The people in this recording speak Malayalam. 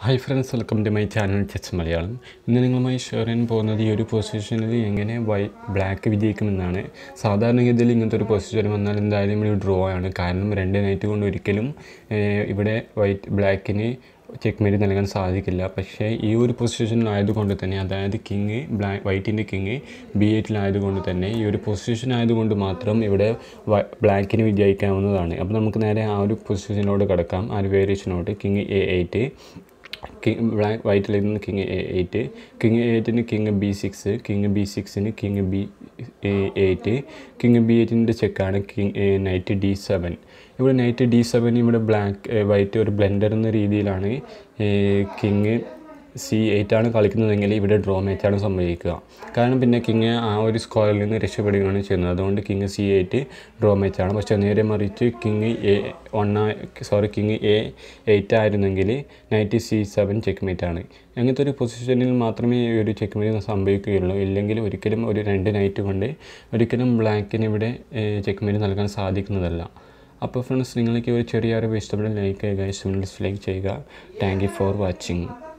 hi friends welcome to my channel chess Malayalam ഇന്ന് നിങ്ങളുമായി ഷെയർ ചെയ്യാൻ പോകുന്നത് ഈ ഒരു പൊസിഷനിൽ എങ്ങനെ വൈ ബ്ലാക്ക് വിജയിക്കുമെന്നാണ് സാധാരണഗതിയിൽ ഇങ്ങനത്തെ ഒരു പൊസിഷൻ വന്നാൽ എന്തായാലും ഒരു ഡ്രോ ആണ് കാരണം രണ്ട് നൈറ്റ് കൊണ്ട് ഒരിക്കലും ഏഹ്, ഇവിടെ വൈറ്റ് ബ്ലാക്കിന് ചെക്ക് മേറ്റ് നൽകാൻ സാധിക്കില്ല പക്ഷേ ഈ ഒരു പൊസിഷനിലായതുകൊണ്ട് തന്നെ അതായത് കിങ് ബ്ലാക്ക് വൈറ്റിൻ്റെ കിങ് ബി എയ്റ്റിലായതുകൊണ്ട് തന്നെ ഈ ഒരു പൊസിഷൻ ആയതുകൊണ്ട് മാത്രം ഇവിടെ വ- ബ്ലാക്കിന് വിജയിക്കാവുന്നതാണ് അപ്പോൾ നമുക്ക് നേരെ ആ ഒരു പൊസിഷനിലോട്ട് കിടക്കാം ആ ഒരു വേരിയേഷനോട്ട് king A eight king black വൈറ്റിൽ നിന്ന് കിങ് എ എയ്റ്റ് കിങ് എയ്റ്റിന് king B six king B സിക്സിന് king B eight king B എയ്റ്റിൻ്റെ ചെക്കാണ് കിങ് നൈറ്റ് ഡി സെവൻ ഇവിടെ നൈറ്റ് ഡി സെവൻ ഇവിടെ ബ്ലാക്ക് വൈറ്റ് ഒരു ബ്ലെൻഡർ എന്ന രീതിയിലാണ് കിങ് സി എയ്റ്റ് ആണ് കളിക്കുന്നതെങ്കിൽ ഇവിടെ ഡ്രോ മാച്ചാണ് സംഭവിക്കുക കാരണം പിന്നെ കിങ് ആ ഒരു സ്കോറിൽ നിന്ന് രക്ഷപ്പെടുകയാണ് ചെയ്യുന്നത് അതുകൊണ്ട് കിങ് സി എയ്റ്റ് ഡ്രോ മാച്ചാണ് പക്ഷേ നേരെ മറിച്ച് കിങ് എ ഒന്നാ സോറി കിങ് എ എയ്റ്റ് ആയിരുന്നെങ്കിൽ knight C seven check mate ആണ് അങ്ങനത്തെ ഒരു പൊസിഷനിൽ മാത്രമേ ഈ ഒരു ചെക്ക് മേറ്റ് സംഭവിക്കുകയുള്ളൂ ഇല്ലെങ്കിൽ ഒരിക്കലും ഒരു രണ്ട് നൈറ്റ് കൊണ്ട് ഒരിക്കലും ബ്ലാക്കിന് ഇവിടെ ചെക്ക് മേറ്റ് നൽകാൻ സാധിക്കുന്നതല്ല അപ്പോൾ ഫ്രണ്ട്സ് നിങ്ങൾക്ക് ഒരു ചെറിയ അറിവ് ഇഷ്ടപ്പെട്ടാൽ ലൈക്ക് ചെയ്യുക ഇഷ്ടമുള്ള ലൈക്ക് ചെയ്യുക താങ്ക് യു ഫോർ വാച്ചിങ്